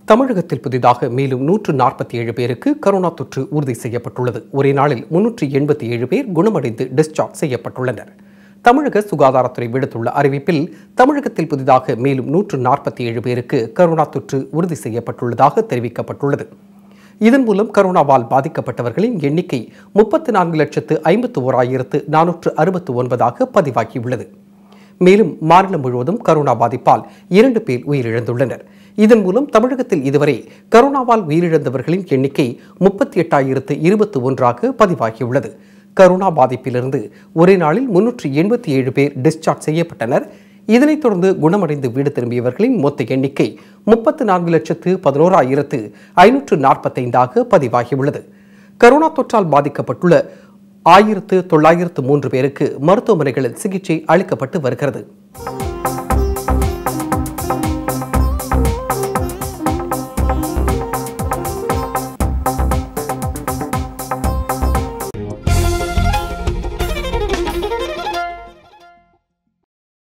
தமிழகத்தில் புதிதாக மேலும் நூற்று நாற்பத்தி ஏழு பேருக்கு கரோனா தொற்று உறுதி செய்யப்பட்டுள்ளது ஒரே நாளில் முன்னூற்றி எண்பத்தி ஏழு பேர் குணமடைந்து டிஸ்சார்ஜ் செய்யப்பட்டுள்ளனர் தமிழக சுகாதாரத்துறை விடுத்துள்ள அறிவிப்பில் தமிழகத்தில் புதிதாக மேலும் நூற்று நாற்பத்தி ஏழு பேருக்கு கரோனா தொற்று உறுதி செய்யப்பட்டுள்ளதாக தெரிவிக்கப்பட்டுள்ளது இதன் மூலம் கரோனாவால் பாதிக்கப்பட்டவர்களின் எண்ணிக்கை முப்பத்து நான்கு லட்சத்து ஐம்பத்து ஓராயிரத்து நானூற்று அறுபத்து ஒன்பதாக பதிவாகியுள்ளது மேலும் மாநிலம் முழுவதும் கரோனா பாதிப்பால் இரண்டு பேர் உயிரிழந்துள்ளனர் இதன் மூலம் தமிழகத்தில் இதுவரை கரோனாவால் உயிரிழந்தவர்களின் எண்ணிக்கை முப்பத்தி எட்டாயிரத்து இருபத்தி ஒன்றாக பதிவாகியுள்ளது கரோனா பாதிப்பிலிருந்து ஒரே நாளில் முன்னூற்றி எண்பத்தி ஏழு பேர் டிஸ்சார்ஜ் செய்யப்பட்டனர் இதனைத் தொடர்ந்து குணமடைந்து வீடு திரும்பியவர்களின் மொத்த எண்ணிக்கை முப்பத்து நான்கு லட்சத்து பதினோராயிரத்து ஐநூற்று நாற்பத்தைந்தாக பதிவாகியுள்ளது கரோனா தொற்றால் பாதிக்கப்பட்டுள்ள ஆயிரத்து தொள்ளாயிரத்து மூன்று பேருக்கு மருத்துவமனைகளில் சிகிச்சை அளிக்கப்பட்டு வருகிறது